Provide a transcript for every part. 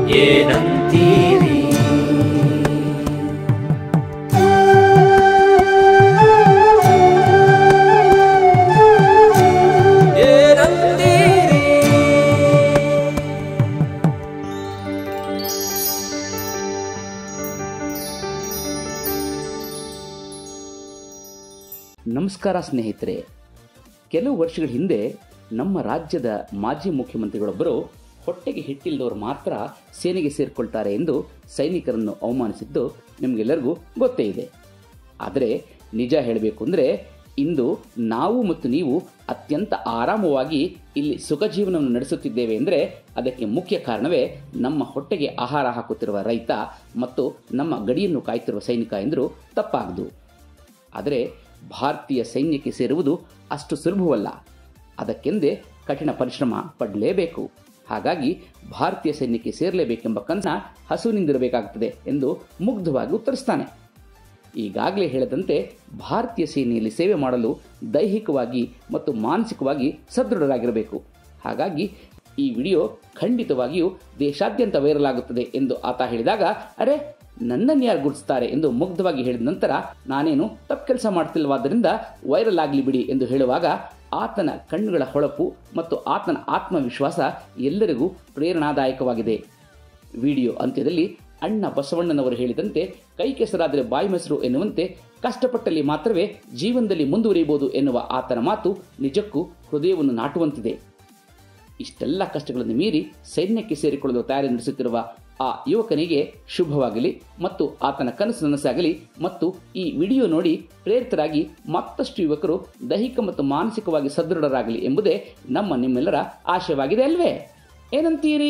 ಏನಂತೀರಿ ಏನಂತೀರಿ ನಮಸ್ಕಾರ ಸ್ನೇಹಿತರೆ ಕೆಲವು ವರ್ಷಗಳ ಹಿಂದೆ ನಮ್ಮ ರಾಜ್ಯದ ಮಾಜಿ ಮುಖ್ಯಮಂತ್ರಿಗಳೊಬ್ಬರು ಹೊಟ್ಟೆಗೆ ಹಿಟ್ಟಿಲ್ಲದವರು ಮಾತ್ರ ಸೇನೆಗೆ ಸೇರಿಕೊಳ್ತಾರೆ ಎಂದು ಸೈನಿಕರನ್ನು ಅವಮಾನಿಸಿದ್ದು ನಿಮಗೆಲ್ಲರಿಗೂ ಗೊತ್ತೇ ಇದೆ ಆದರೆ ನಿಜ ಹೇಳಬೇಕು ಅಂದರೆ ಇಂದು ನಾವು ಮತ್ತು ನೀವು ಅತ್ಯಂತ ಆರಾಮವಾಗಿ ಇಲ್ಲಿ ಸುಖ ಜೀವನವನ್ನು ನಡೆಸುತ್ತಿದ್ದೇವೆ ಅಂದರೆ ಅದಕ್ಕೆ ಮುಖ್ಯ ಕಾರಣವೇ ನಮ್ಮ ಹೊಟ್ಟೆಗೆ ಆಹಾರ ಹಾಕುತ್ತಿರುವ ರೈತ ಮತ್ತು ನಮ್ಮ ಗಡಿಯನ್ನು ಕಾಯ್ತಿರುವ ಸೈನಿಕ ಎಂದರೂ ತಪ್ಪಾಗದು ಆದರೆ ಭಾರತೀಯ ಸೈನ್ಯಕ್ಕೆ ಸೇರುವುದು ಅಷ್ಟು ಸುಲಭವಲ್ಲ ಅದಕ್ಕೆಂದೇ ಕಠಿಣ ಪರಿಶ್ರಮ ಪಡಲೇಬೇಕು ಹಾಗಾಗಿ ಭಾರತೀಯ ಸೈನ್ಯಕ್ಕೆ ಸೇರಲೇಬೇಕೆಂಬ ಕನಸನ್ನ ಹಸುವಿನಿಂದಿರಬೇಕಾಗುತ್ತದೆ ಎಂದು ಮುಗ್ಧವಾಗಿ ಉತ್ತರಿಸ್ತಾನೆ ಈಗಾಗಲೇ ಹೇಳಿದಂತೆ ಭಾರತೀಯ ಸೇನೆಯಲ್ಲಿ ಸೇವೆ ಮಾಡಲು ದೈಹಿಕವಾಗಿ ಮತ್ತು ಮಾನಸಿಕವಾಗಿ ಸದೃಢರಾಗಿರಬೇಕು ಹಾಗಾಗಿ ಈ ವಿಡಿಯೋ ಖಂಡಿತವಾಗಿಯೂ ದೇಶಾದ್ಯಂತ ವೈರಲ್ ಆಗುತ್ತದೆ ಎಂದು ಆತ ಹೇಳಿದಾಗ ಅರೆ ನನ್ನನ್ನು ಯಾರು ಗುರುತಿಸ್ತಾರೆ ಎಂದು ಮುಗ್ಧವಾಗಿ ಹೇಳಿದ ನಂತರ ನಾನೇನು ತಪ್ಪು ಕೆಲಸ ಮಾಡ್ತಿಲ್ವಾದ್ದರಿಂದ ವೈರಲ್ ಆಗಲಿ ಬಿಡಿ ಎಂದು ಹೇಳುವಾಗ ಆತನ ಕಣ್ಣುಗಳ ಹೊಳಪು ಮತ್ತು ಆತನ ಆತ್ಮವಿಶ್ವಾಸ ಎಲ್ಲರಿಗೂ ಪ್ರೇರಣಾದಾಯಕವಾಗಿದೆ ವಿಡಿಯೋ ಅಂತ್ಯದಲ್ಲಿ ಅಣ್ಣ ಬಸವಣ್ಣನವರು ಹೇಳಿದಂತೆ ಕೈ ಕೆಸರಾದರೆ ಬಾಯಿ ಮೊಸರು ಎನ್ನುವಂತೆ ಕಷ್ಟಪಟ್ಟಲ್ಲಿ ಮಾತ್ರವೇ ಜೀವನದಲ್ಲಿ ಮುಂದುವರಿಯಬಹುದು ಎನ್ನುವ ಆತನ ಮಾತು ನಿಜಕ್ಕೂ ಹೃದಯವನ್ನು ನಾಟುವಂತಿದೆ ಇಷ್ಟೆಲ್ಲ ಕಷ್ಟಗಳನ್ನು ಮೀರಿ ಸೈನ್ಯಕ್ಕೆ ಸೇರಿಕೊಳ್ಳಲು ತಯಾರಿ ನಡೆಸುತ್ತಿರುವ ಆ ಯುವಕನಿಗೆ ಶುಭವಾಗಲಿ ಮತ್ತು ಆತನ ಕನಸು ನನಸಾಗಲಿ ಮತ್ತು ಈ ವಿಡಿಯೋ ನೋಡಿ ಪ್ರೇರಿತರಾಗಿ ಮತ್ತಷ್ಟು ಯುವಕರು ದೈಹಿಕ ಮತ್ತು ಮಾನಸಿಕವಾಗಿ ಸದೃಢರಾಗಲಿ ಎಂಬುದೇ ನಮ್ಮ ನಿಮ್ಮೆಲ್ಲರ ಆಶಯವಾಗಿದೆ ಅಲ್ವೇ ಏನಂತೀರಿ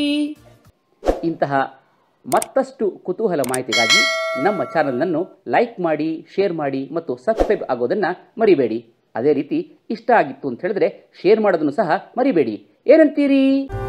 ಇಂತಹ ಮತ್ತಷ್ಟು ಕುತೂಹಲ ಮಾಹಿತಿಗಾಗಿ ನಮ್ಮ ಚಾನಲ್ನನ್ನು ಲೈಕ್ ಮಾಡಿ ಶೇರ್ ಮಾಡಿ ಮತ್ತು ಸಬ್ಸ್ಕ್ರೈಬ್ ಆಗೋದನ್ನು ಮರಿಬೇಡಿ ಅದೇ ರೀತಿ ಇಷ್ಟ ಆಗಿತ್ತು ಅಂತ ಹೇಳಿದ್ರೆ ಶೇರ್ ಮಾಡೋದನ್ನು ಸಹ ಮರಿಬೇಡಿ ಏನಂತೀರಿ